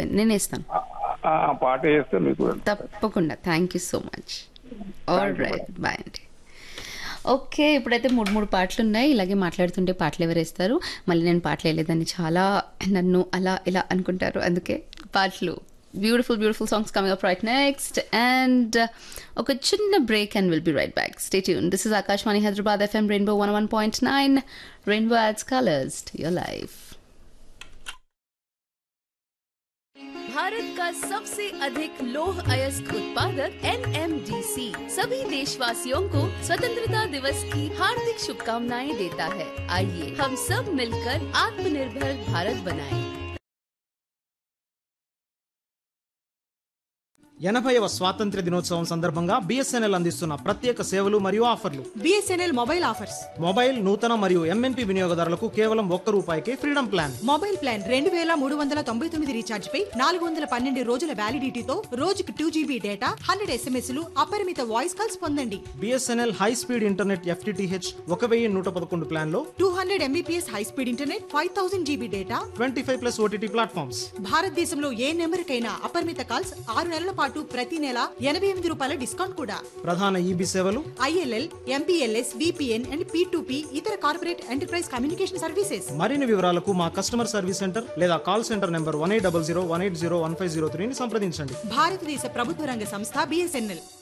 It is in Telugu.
వేయండి నేను వేస్తాను ఆ ఆ పాట వేస్తే మీకు తప్పకుండా thank you so much all right bye అండి ఓకే ఇప్పుడైతే మూడు మూడు పాటలు ఉన్నాయి ఇలాగే మాట్లాడుతుంటే పాటలు ఎవరు వేస్తారు మళ్ళీ నేను పాటలు వేయలేదని చాలా నన్ను అలా ఇలా అనుకుంటారు అందుకే పాటలు beautiful beautiful songs coming up right next and ఒక చిన్న break and will be right back stay tune this is Akashvani Hyderabad FM rainbow one one point nine rainbow adds colours your life Bharat का सबसे अधिक लौह अयस्क उत्पादक एनएमडीसी सभी देशवासियों को स्वतंत्रता दिवस की हार्दिक शुभकामनाएं देता है आइए हम सब मिलकर आत्मनिर्भर भारत बनाएं। ఎనభైవ స్వాతంత్ర్య దినోత్సవం సందర్భంగా బిఎస్ఎన్ఎల్ అందిస్తున్న ప్రత్యేక సేవలు మరియు ఆఫర్లు బిఎస్ఎన్ఎల్ మొబైల్ ఆఫర్స్ మొబైల్ నూతన మరియు ఎంఎన్పి వినియోగదారులకు కేవలం ఒక్క రూపాయికే ఫ్రీడమ్ ప్లాన్ మొబైల్ ప్లాన్ రెండు వేల మూడు వందల తొంభై తొమ్మిది రీఛార్జ్ పై నాలుగు వందల పన్నెండు రోజుల వ్యాలిడిటీతో రోజుకు టూ జీబీ డేటా హండ్రెడ్ ఎస్ఎంఎస్లు అపరిమిత వాయిస్ కాల్స్ పొందండి BSNL high speed internet FTTH ఒక వెయ్యి నూట పదకొండు ప్లాన్ లో two hundred Mbps high speed internet five thousand GB data twenty five plus OTT platforms భారతదేశంలో ఏ నెంబర్కైనా అపరిమిత కాల్స్ ఆరు నెలల పాటు ప్రతి నెల ఎనభై ఎనిమిది రూపాయల డిస్కౌంట్ కూడా ప్రధాన ఈబీ సేవలు ILL MPLS VPN and P ఇతర కార్పొరేట్ ఎంటర్ప్రైజ్ కమ్యూనికేషన్ సర్వీసెస్ మరిన్ని వివరాలకు మా కస్టమర్ సర్వీస్ సెంటర్ లేదా call centre number one eight double zero one eight zero one five zero త్రీని సంప్రదించండి భారతదేశ ప్రభుత్వ రంగ సంస్థ బిఎస్ఎన్ఎల్